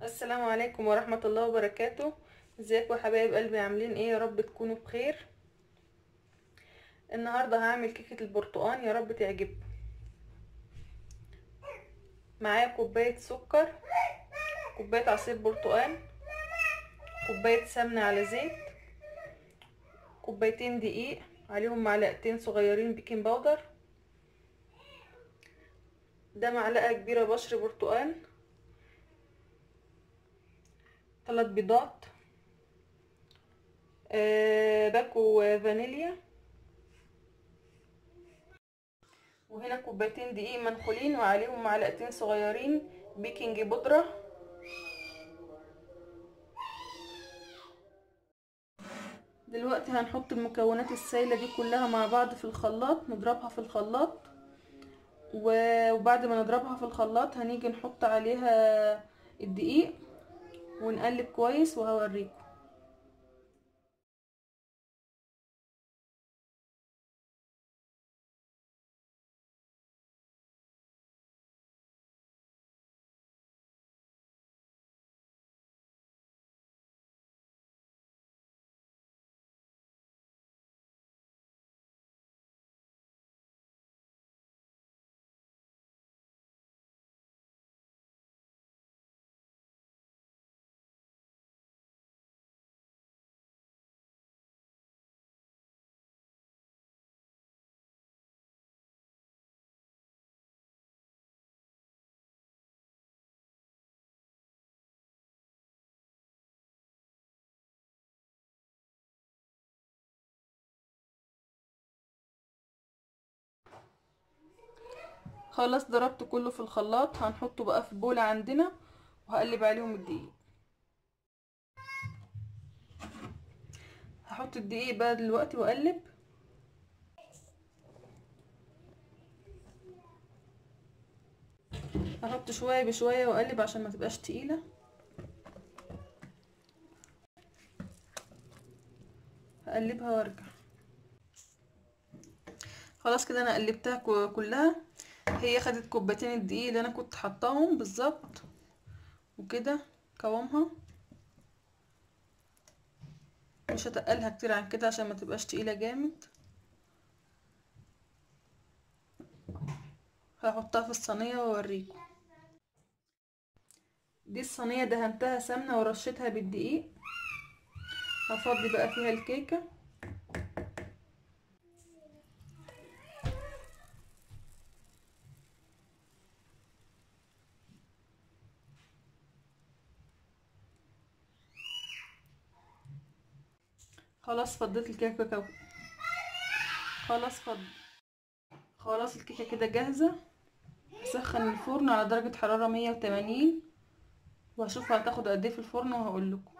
السلام عليكم ورحمة الله وبركاته ازيكم يا حبايب قلبي عاملين ايه يا رب تكونوا بخير النهاردة هعمل كيكة البرتقال يا رب تعجبكم معايا كوباية سكر كوباية عصير برتقال كوباية سمنة على زيت كوبايتين دقيق عليهم معلقتين صغيرين بيكنج باودر ده معلقة كبيرة بشر برتقال ثلاث بيضات آه باكو فانيليا وهنا كوبايتين دقيق منخولين وعليهم معلقتين صغيرين بيكنج بودرة دلوقتي هنحط المكونات السائلة دي كلها مع بعض في الخلاط نضربها في الخلاط وبعد ما نضربها في الخلاط هنيجي نحط عليها الدقيق ونقلب كويس وهوريكم خلاص ضربت كله في الخلاط هنحطه بقى في بولة عندنا وهقلب عليهم الدقيق هحط الدقيق بقى دلوقتي واقلب هحط شوية بشوية واقلب عشان ما تبقاش تقيلة هقلبها وارجع خلاص كده انا قلبتها كلها هي خدت كوبايتين الدقيق اللي انا كنت حطاهم بالظبط وكده قوامها مش هتقلها كتير عن كده عشان ما تبقاش تقيله جامد هحطها في الصينيه واوريكم دي الصينيه دهنتها سمنه ورشيتها بالدقيق هفضي بقى فيها الكيكه خلاص فضيت الكيكه كو... خلاص فض خلاص الكيكه كده جاهزه هسخن الفرن على درجه حراره 180 وهشوف هتاخد قد ايه في الفرن وهقول لكم